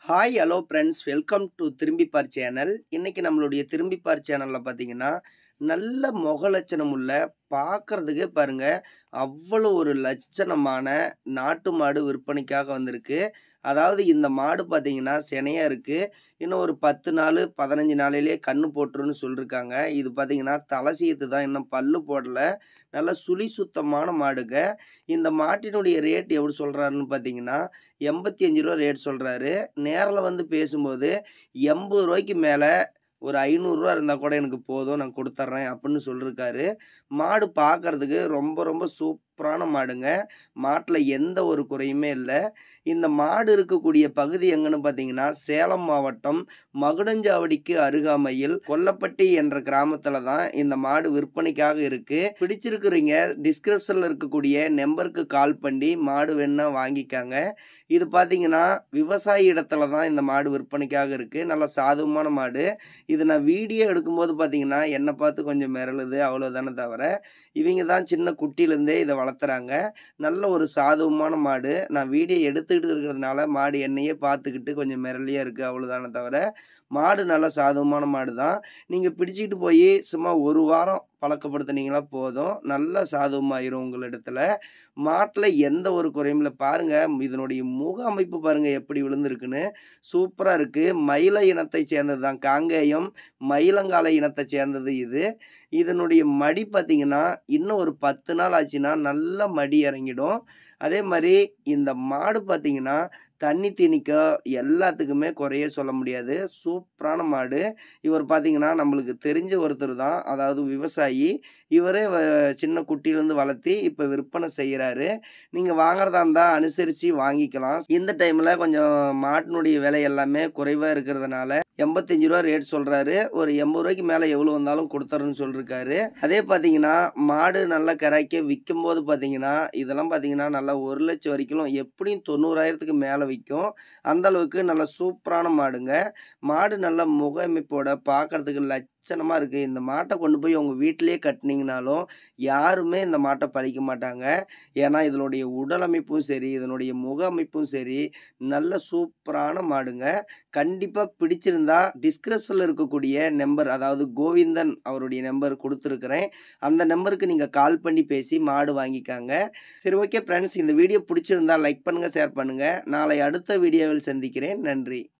hi hello friends welcome to Thirumbippar channel இன்னைக்கு நம்மளுடைய திரும்பிப்பார் சேனலில் பார்த்தீங்கன்னா நல்ல முக லட்சணம் உள்ள பார்க்கறதுக்கே பாருங்க அவ்வளோ ஒரு லட்சணமான நாட்டு மாடு விற்பனைக்காக வந்திருக்கு அதாவது இந்த மாடு பார்த்தீங்கன்னா சினையாக இருக்குது இன்னும் ஒரு பத்து நாள் பதினஞ்சு நாளிலே கண்ணு போட்டுருன்னு சொல்லியிருக்காங்க இது பார்த்தீங்கன்னா தலசியத்து தான் இன்னும் பல்லு போடலை நல்ல சுழி சுத்தமான மாடுங்க இந்த மாட்டினுடைய ரேட் எப்படி சொல்கிறாருன்னு பார்த்தீங்கன்னா எண்பத்தி அஞ்சு ரூபா ரேட் சொல்கிறாரு நேரில் வந்து பேசும்போது எண்பது ரூபாய்க்கு மேலே ஒரு ஐநூறுரூவா இருந்தால் கூட எனக்கு போதும் நான் கொடுத்துட்றேன் அப்படின்னு சொல்லியிருக்காரு மாடு பார்க்கறதுக்கு ரொம்ப ரொம்ப சூப்பரான மாடுங்க மாட்டில் எந்த ஒரு குறையுமே இல்லை இந்த மாடு இருக்கக்கூடிய பகுதி எங்கன்னு பார்த்தீங்கன்னா சேலம் மாவட்டம் மகுடஞ்சாவடிக்கு அருகாமையில் கொல்லப்பட்டி என்ற கிராமத்தில் தான் இந்த மாடு விற்பனைக்காக இருக்குது பிடிச்சிருக்கிறீங்க டிஸ்கிரிப்ஷனில் இருக்கக்கூடிய நம்பருக்கு கால் பண்ணி மாடு வேணா வாங்கிக்காங்க இது பார்த்தீங்கன்னா விவசாயி இடத்துல தான் இந்த மாடு விற்பனைக்காக இருக்குது நல்ல சாதுவமான மாடு இது நான் வீடியோ எடுக்கும்போது பார்த்தீங்கன்னா என்னை பார்த்து கொஞ்சம் மிரளுது அவ்வளோதானே தவிர இவங்க தான் சின்ன குட்டியிலேருந்தே இதை வளர்த்துறாங்க நல்ல ஒரு சாதுவமான மாடு நான் வீடியோ எடுத்துக்கிட்டு இருக்கிறதுனால மாடு என்னையே பார்த்துக்கிட்டு கொஞ்சம் மிரளியாக இருக்குது அவ்வளோதானே தவிர மாடு நல்ல சாதுவமான மாடு தான் நீங்கள் பிடிச்சிக்கிட்டு போய் சும்மா ஒரு வாரம் பழக்கப்படுத்துனீங்களா போதும் நல்ல சாதுவமாயிரும் உங்களிடத்துல மாட்டில் எந்த ஒரு குறையும் இல்லை பாருங்கள் இதனுடைய முக அமைப்பு பாருங்கள் எப்படி விழுந்திருக்குன்னு சூப்பராக இருக்குது மயில இனத்தை சேர்ந்தது தான் காங்கேயம் மயிலங்கால இனத்தை சேர்ந்தது இது இதனுடைய மடி பார்த்திங்கன்னா இன்னும் ஒரு பத்து நாள் ஆச்சுன்னா நல்ல மடி இறங்கிடும் அதே மாதிரி இந்த மாடு பார்த்திங்கன்னா தண்ணி திணிக்க எல்லாத்துக்குமே குறைய சொல்ல முடியாது சூப்பரான மாடு இவர் பார்த்திங்கன்னா நம்மளுக்கு தெரிஞ்ச ஒருத்தர் தான் அதாவது விவசாயி இவரே சின்ன குட்டியிலேருந்து வளர்த்தி இப்போ விற்பனை செய்கிறாரு நீங்கள் வாங்குறதா இருந்தால் அனுசரித்து வாங்கிக்கலாம் இந்த டைமில் கொஞ்சம் மாட்டினுடைய விலை எல்லாமே குறைவாக இருக்கிறதுனால எண்பத்தஞ்சு ரூபா ரேட் சொல்கிறாரு ஒரு எண்பது ரூபாய்க்கு மேலே எவ்வளோ வந்தாலும் கொடுத்துறேன்னு சொல்லியிருக்காரு அதே பார்த்தீங்கன்னா மாடு நல்லா கராய்க்க விற்கும் போது பார்த்தீங்கன்னா இதெல்லாம் பார்த்தீங்கன்னா நல்லா ஒரு லட்சம் வரைக்கும் எப்படியும் தொண்ணூறாயிரத்துக்கு மேலே விற்கும் அந்த அளவுக்கு நல்ல சூப்பரான மாடுங்க மாடு நல்ல முக அமைப்போட பார்க்கறதுக்கு லட்சணமாக இருக்குது இந்த மாட்டை கொண்டு போய் உங்கள் வீட்டிலே கட்டினீங்கனாலும் யாருமே இந்த மாட்டை பழிக்க மாட்டாங்க ஏன்னா இதனுடைய உடல் அமைப்பும் சரி இதனுடைய முக அமைப்பும் சரி நல்ல சூப்பரான மாடுங்க கண்டிப்பாக பிடிச்சிருந்தா டிஸ்கிரிப்ஷனில் இருக்கக்கூடிய நம்பர் அதாவது கோவிந்தன் அவருடைய நம்பர் கொடுத்துருக்குறேன் அந்த நம்பருக்கு நீங்கள் கால் பண்ணி பேசி மாடு வாங்கிக்காங்க சரி ஓகே ஃப்ரெண்ட்ஸ் இந்த வீடியோ பிடிச்சிருந்தா லைக் பண்ணுங்கள் ஷேர் பண்ணுங்கள் நாளை அடுத்த வீடியோவில் சந்திக்கிறேன் நன்றி